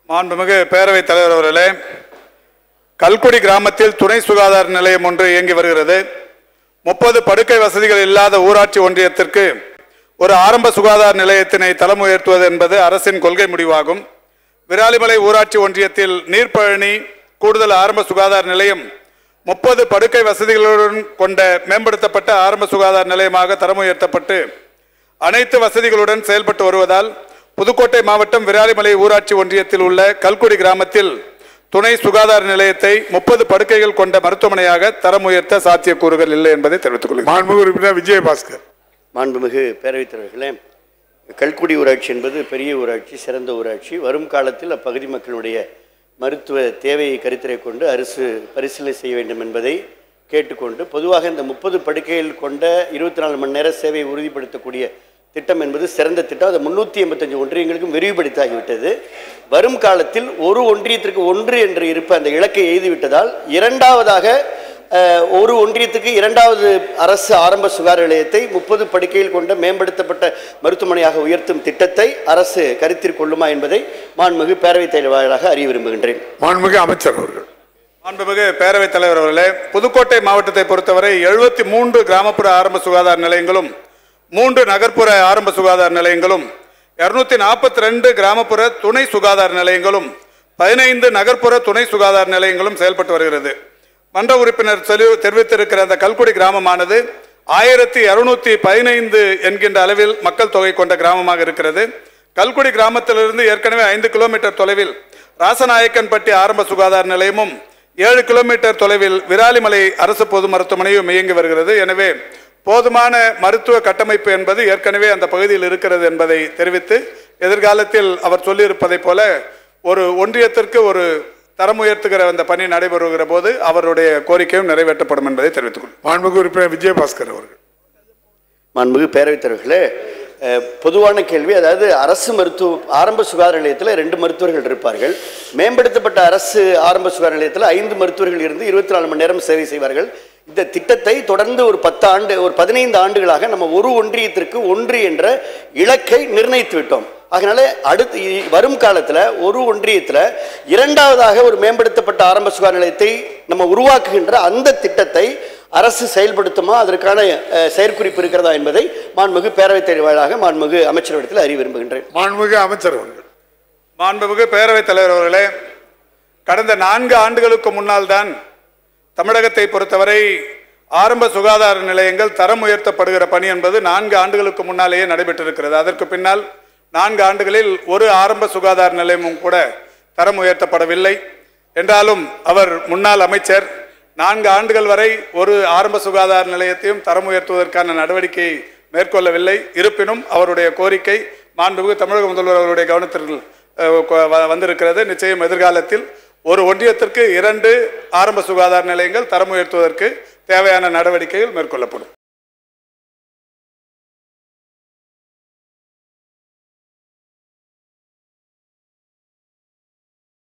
மாண்புமிகு பேரவைத் தலைவர் அவர்களே கல்குடி கிராமத்தில் துணை சுகாதார நிலையம் ஒன்று இயங்கி வருகிறது முப்பது படுக்கை வசதிகள் இல்லாத ஊராட்சி ஒன்றியத்திற்கு ஒரு ஆரம்ப சுகாதார நிலையத்தினை தரம் உயர்த்துவது என்பது அரசின் கொள்கை முடிவாகும் விராலிமலை ஊராட்சி ஒன்றியத்தில் நீர்ப்பழனி கூடுதல் ஆரம்ப சுகாதார நிலையம் முப்பது படுக்கை வசதிகளுடன் கொண்ட மேம்படுத்தப்பட்ட ஆரம்ப சுகாதார நிலையமாக தரம் உயர்த்தப்பட்டு அனைத்து வசதிகளுடன் செயல்பட்டு வருவதால் புதுக்கோட்டை மாவட்டம் விராலிமலை ஊராட்சி ஒன்றியத்தில் உள்ள கல்குடி கிராமத்தில் துணை சுகாதார நிலையத்தை முப்பது படுக்கைகள் கொண்ட மருத்துவமனையாக தரம் உயர்த்த சாத்தியக்கூறுகள் இல்லை என்பதை தெரிவித்துக் கொள்கிறேன் மாண்புமிகு உறுப்பினர் விஜயபாஸ்கர் மாண்புமிகு பேரவைத் தலைவர்களே கல்குடி ஊராட்சி என்பது பெரிய ஊராட்சி சிறந்த ஊராட்சி வரும் காலத்தில் அப்பகுதி மக்களுடைய மருத்துவ தேவையை கருத்திலே கொண்டு அரசு பரிசீலனை செய்ய வேண்டும் என்பதை கேட்டுக்கொண்டு பொதுவாக இந்த முப்பது படுக்கைகள் கொண்ட இருபத்தி நாலு மணி நேர சேவையை உறுதிப்படுத்தக்கூடிய திட்டம் என்பது சிறந்த திட்டம் அதை முன்னூற்றி எண்பத்தஞ்சு ஒன்றியங்களுக்கும் விரிவுபடுத்தாகிவிட்டது வரும் காலத்தில் ஒரு ஒன்றியத்திற்கு ஒன்று என்று இருப்ப அந்த இலக்கை எய்துவிட்டதால் இரண்டாவதாக அஹ், ஒரு ஒன்றியத்துக்கு இரண்டாவது அரசு ஆரம்ப சுகாதார நிலையத்தை முப்பது படுக்கையில் கொண்ட மேம்படுத்தப்பட்ட மருத்துவமனையாக உயர்த்தும் திட்டத்தை அரசு கருத்தில் கொள்ளுமா என்பதை மாண்புமிகு பேரவைத் தலைவராக அறிய விரும்புகின்றேன் மாண்புமிகு அமைச்சர் அவர்கள் மாண்புமிகு பேரவைத் தலைவர் அவர்களே புதுக்கோட்டை மாவட்டத்தை பொறுத்தவரை எழுபத்தி மூன்று கிராமப்புற ஆரம்ப சுகாதார நிலையங்களும் மூன்று நகர்ப்புற ஆரம்ப சுகாதார நிலையங்களும் இருநூத்தி நாற்பத்தி ரெண்டு கிராமப்புற துணை சுகாதார நிலையங்களும் பதினைந்து நகர்ப்புற துணை சுகாதார நிலையங்களும் செயல்பட்டு வருகிறது மன்ற உறுப்பினர் தெளி- தெரிவித்திருக்கிற அந்த கல்குடி கிராமமானது ஆயிரத்தி இருநூத்தி பதினைந்து என்கின்ற அளவில் மக்கள் தொகை கொண்ட கிராமமாக இருக்கிறது கல்குடி கிராமத்திலிருந்து ஏற்கனவே ஐந்து கிலோமீட்டர் தொலைவில் ராசநாயக்கன்பட்டி ஆரம்ப சுகாதார நிலையமும் ஏழு கிலோமீட்டர் தொலைவில் விராலிமலை அரசு பொது மருத்துவமனையும் இயங்கி வருகிறது எனவே போதுமான மருத்துவ கட்டமைப்பு என்பது ஏற்கனவே அந்த பகுதியில் இருக்கிறது என்பதை தெரிவித்து எதிர்காலத்தில் அவர் சொல்லியிருப்பதைப் போல ஒரு ஒன்றியத்திற்கு ஒரு தரம் உயர்த்துகிற அந்த பணி நடைபெறுகிற போது அவருடைய கோரிக்கையும் நிறைவேற்றப்படும் என்பதை தெரிவித்துக் கொள்கிறேன் மாண்புமிகு உறுப்பினர் விஜயபாஸ்கர் அவர்கள் மாண்புமிகு பேரவைத் தலைவர்களே அஹ், பொதுவான கேள்வி அதாவது அரசு மருத்துவ ஆரம்ப சுகாதார நிலையத்தில் ரெண்டு மருத்துவர்கள் இருப்பார்கள் மேம்படுத்தப்பட்ட அரசு ஆரம்ப சுகாதார நிலையத்தில் ஐந்து மருத்துவர்கள் இருந்து இருபத்தி நாலு மணி நேரம் சேவை செய்வார்கள் இந்த திட்டத்தை தொடர்ந்து ஒரு பத்து ஆண்டு ஒரு பதினைந்து ஆண்டுகளாக நம்ம ஒரு ஒன்றியத்திற்கு ஒன்று என்ற இலக்கை நிர்ணயித்து விட்டோம் அதனால அடுத்து இ- வரும் காலத்தில் ஒரு ஒன்றியத்தில் இரண்டாவதாக ஒரு மேம்படுத்தப்பட்ட ஆரம்ப சுகாதார நிலையத்தை நம்ம உருவாக்குகின்ற அந்த திட்டத்தை அரசு செயல்படுத்துமா அதற்கான அஹ், செயற்குறிப்பு இருக்கிறதா என்பதை மாண்புமிகு பேரவைத் தலைவராக மாண்புமிகு அமைச்சரிடத்தில் அறிய விரும்புகின்றேன் மாண்புமிகு அமைச்சர் அவர்கள் மாண்புமிகு பேரவைத் தலைவர் அவர்களே கடந்த நான்கு ஆண்டுகளுக்கு முன்னால் தான் தமிழகத்தை பொறுத்தவரை ஆரம்ப சுகாதார நிலையங்கள் தரம் உயர்த்தப்படுகிற பணி என்பது நான்கு ஆண்டுகளுக்கு முன்னாலேயே நடைபெற்றிருக்கிறது அதற்கு பின்னால் நான்கு ஆண்டுகளில் ஒரு ஆரம்ப சுகாதார நிலையமும் கூட தரம் உயர்த்தப்படவில்லை என்றாலும் அவர் முன்னாள் அமைச்சர் நான்கு ஆண்டுகள் வரை ஒரு ஆரம்ப சுகாதார நிலையத்தையும் தரம் உயர்த்துவதற்கான நடவடிக்கையை மேற்கொள்ளவில்லை இருப்பினும் அவருடைய கோரிக்கை மாண்புமிகு தமிழக முதல்வர் அவருடைய கவனத்திற்கு அஹ், கொ- வ- வந்திருக்கிறது நிச்சயம் எதிர்காலத்தில் ஒரு ஒன்றியத்திற்கு இரண்டு ஆரம்ப சுகாதார நிலையங்கள் தரம் உயர்த்துவதற்கு தேவையான நடவடிக்கைகள் மேற்கொள்ளப்படும்